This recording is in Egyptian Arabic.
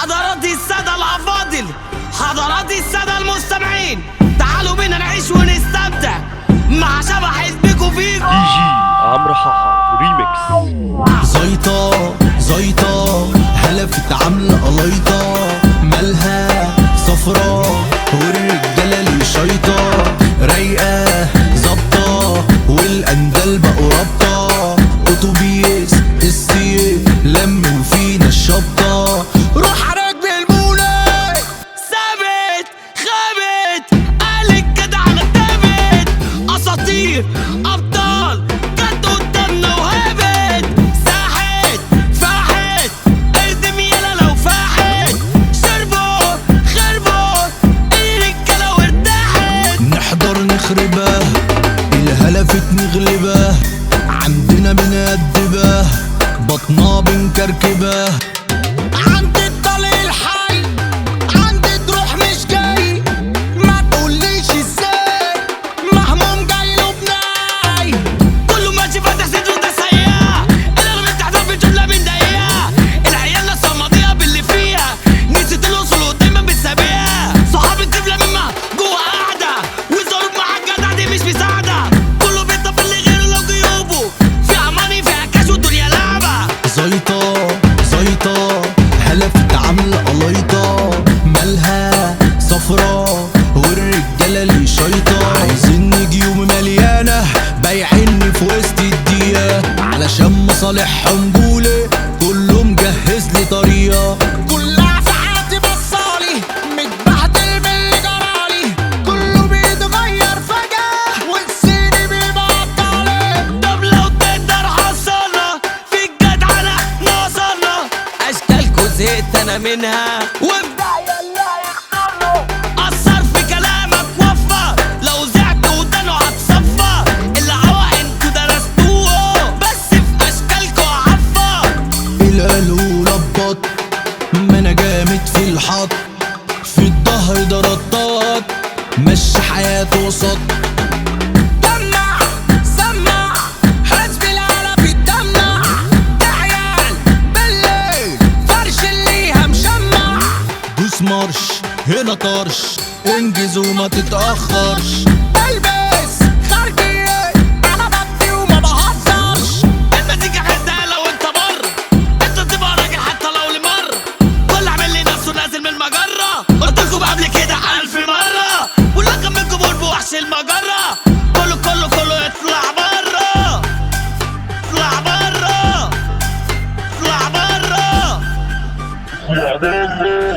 حضراتي السادة الأفاضل حضراتي السادة المستمعين تعالوا بينا نعيش ونستمتع مع شبح حزبكوا فيكم دي جي عمرو حاحة ريميكس زيطة زيطة هلفت عاملة قليطة مالها صفرا والرجالة اللي شيطة رايقة ظابطة والأندال بقوا رابطة أتوبيس السير لم وفينا الشبطة روح على رجل المولى ثابت خابت قالك كده على الثابت اساطير ابطال جت قدامنا وهابت ساحت فاحت اردم يلا لو فاحت شربوا خربوا الرجاله وارتاحت نحضر نخربه الهلفت نغلبه عندنا بنأدبه بطنا بنكركبه عند الطليق الحي عند تروح مش جاي ما تقوليش ازاي مهموم جاي له بناي كله ماشي فاتح صدره ده سيئة انا من تحت في جملة من دقيقة العيال ناس ماضية باللي فيها نسيت الوصول ودايما بتسابيها صحابي تفلى مما جوه قاعدة والظروف مع الجدع دي مش مساعدة كله بيطفي اللي غيره لو جيوبه فيها ماني فيها كاش والدنيا لعبة زيطة زيطة هلفت عاملة قليطة مالها صفرا والرجالة اللي شيطة عايزين نجيوم مليانة بايعيني في وسط الدقيقة علشان مصالحهم جولة كله مجهز لي طريقة كلها في حياتي بصالي متبهدل من اللي جرالي كله بيتغير فجأة والسيني بيبطل طب لو تقدر حصلنا في الجدعنة احنا وصلنا اشكالكوا زهقت انا منها وابدأ يلا يختارنا اثر في كلامك وفى لو زعت ودانه هتصفى اللي عوا انتوا درستوه بس في اشكالكوا عفة القالوا لبط ما انا جامد في الحط في الظهر ده رطات مشي حياته وسط دمع سمع حزب العلا بيتدمع تعيال بالليل فرش اللي مشمع دوس مارش هنا طرش انجز وما تتأخرش البس خارجية انا بدي وما بهزرش المزيكا حدها لو انت بر انت تبقى راجل حتى لو لمر كل عامل لي نفسه نازل من المجرة قلتلكوا قبل كده ألف مرة واللقب منكم قول بوحش المجرة كله كله كله يطلع برا اطلع برا اطلع برا